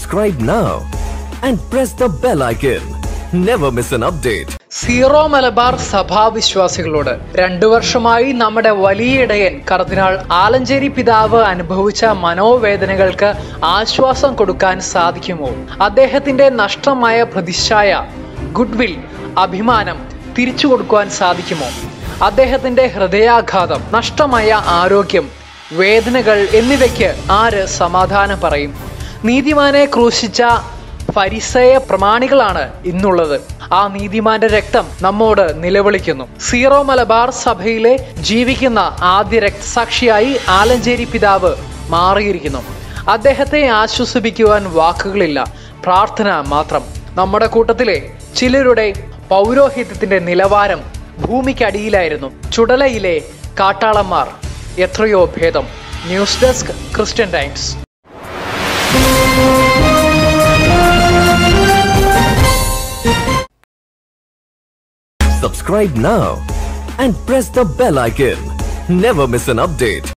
Subscribe now and press the bell icon. Never miss an update. Syro Malabar സഭാവിശ്വാസികളോട് രണ്ടു വർഷമായി നമ്മുടെ വലിയ ഇടയൻ കർദിനാൾ ആലഞ്ചേരി പിതാവ് അനുഭവിച്ച മനോവേദനകൾക്ക് ആശ്വാസം കൊടുക്കാൻ സാധിക്കുമോ അദ്ദേഹത്തിന്റെ നഷ്ടമായ പ്രതിച്ഛായ ഗുഡ്വിൽ അഭിമാനം തിരിച്ചു കൊടുക്കുവാൻ സാധിക്കുമോ അദ്ദേഹത്തിന്റെ ഹൃദയാഘാതം നഷ്ടമായ ആരോഗ്യം വേദനകൾ എന്നിവയ്ക്ക് ആര് സമാധാനം പറയും നീതിമാനെ ക്രൂശിച്ച ഫരിസയ പ്രമാണികളാണ് ഇന്നുള്ളത് ആ നീതിമാന്റെ രക്തം നമ്മോട് നിലവിളിക്കുന്നു സീറോ മലബാർ സഭയിലെ ജീവിക്കുന്ന ആദ്യ രക്തസാക്ഷിയായി ആലഞ്ചേരി പിതാവ് മാറിയിരിക്കുന്നു അദ്ദേഹത്തെ ആശ്വസിപ്പിക്കുവാൻ വാക്കുകളില്ല പ്രാർത്ഥന മാത്രം നമ്മുടെ കൂട്ടത്തിലെ ചിലരുടെ പൗരോഹിത്യത്തിന്റെ നിലവാരം ഭൂമിക്കടിയിലായിരുന്നു ചുടലയിലെ കാട്ടാളന്മാർ എത്രയോ ഭേദം news desk Christian Times Subscribe now and press the bell icon. Never miss an update.